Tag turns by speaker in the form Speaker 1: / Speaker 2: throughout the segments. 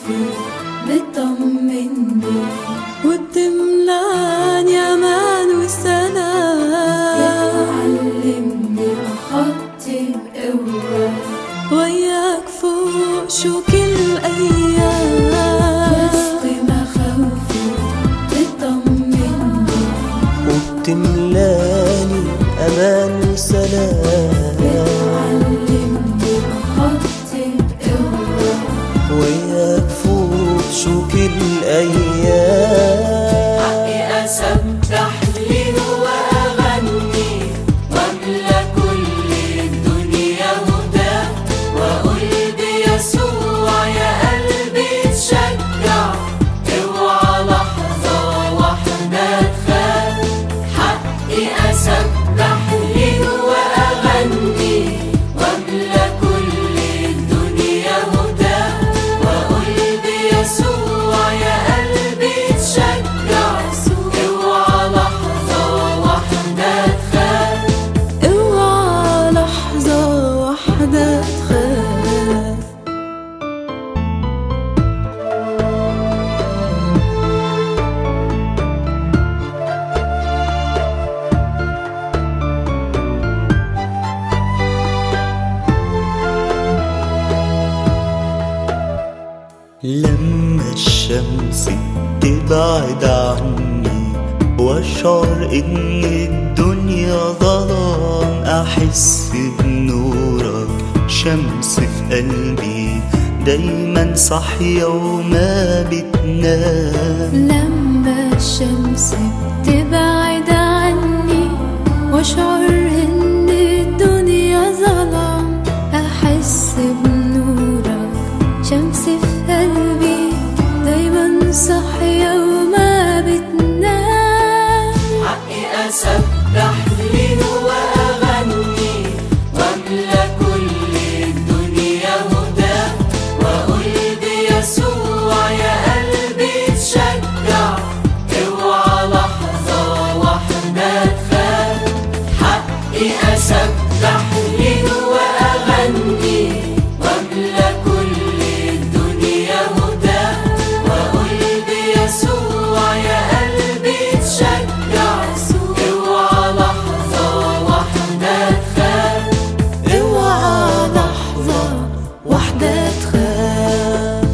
Speaker 1: خوفي بتطمني
Speaker 2: وبتملاني امان وسلام
Speaker 1: بتعلمني أخطي بقوة
Speaker 2: وياك فوق شو كل ايام
Speaker 1: وسط مخاوفي بتطمني
Speaker 3: وبتملاني أمان وسلام
Speaker 1: بتعلمني أخطي بقوة
Speaker 3: وياك فوق شو كل أيام
Speaker 4: حقي أسبح ليه وأغني وأملى كل الدنيا هدى وأقول بيسوع يا قلبي تشجع اوعى لحظة واحدة تخاف حقي أسبح ليه وأغني وأملى كل الدنيا هدى وأقول بيسوع يا قلبي تشجع اوعى لحظة واحدة تخاف
Speaker 2: اوعى لحظة واحدة تخاف
Speaker 3: لما الشمس تبعد عني واشعر ان الدنيا ظلام احس بنورك شمس في قلبي دايما صاحية وما بتنام
Speaker 1: لما الشمس بتبعد عني واشعر ان الدنيا ظلام احس بنورك شمس في قلبي دايما صاحية وما بتنام
Speaker 4: حقي أسبح ليه وأغني وأملى كل الدنيا هدى وأقول بيسوع يا قلبي تشجع اوعى لحظة واحدة تخاف حقي أسبح ليه وأغني وأملى كل الدنيا هدى وأقول بيسوع يا قلبي تشجع اوعى لحظة واحدة تخاف
Speaker 2: اوعى لحظة واحدة تخاف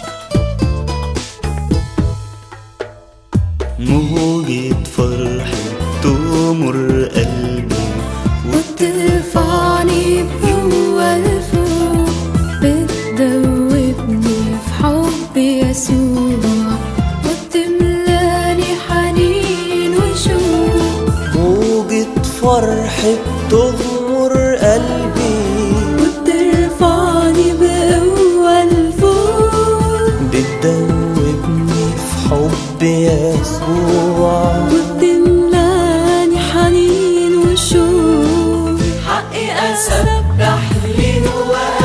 Speaker 3: موجة فرح تمر قلبي
Speaker 1: وبترفعني بقوة لفوق بتدوبني في حب يسوع وبتملاني حنين وشوق
Speaker 3: موجة فرح تغمر قلبي
Speaker 2: وبترفعني بقوة لفوق
Speaker 3: بتدوبني في حب يسوع
Speaker 2: وبتملاني حنين وشوق
Speaker 4: حقي أسبح ليه وأغني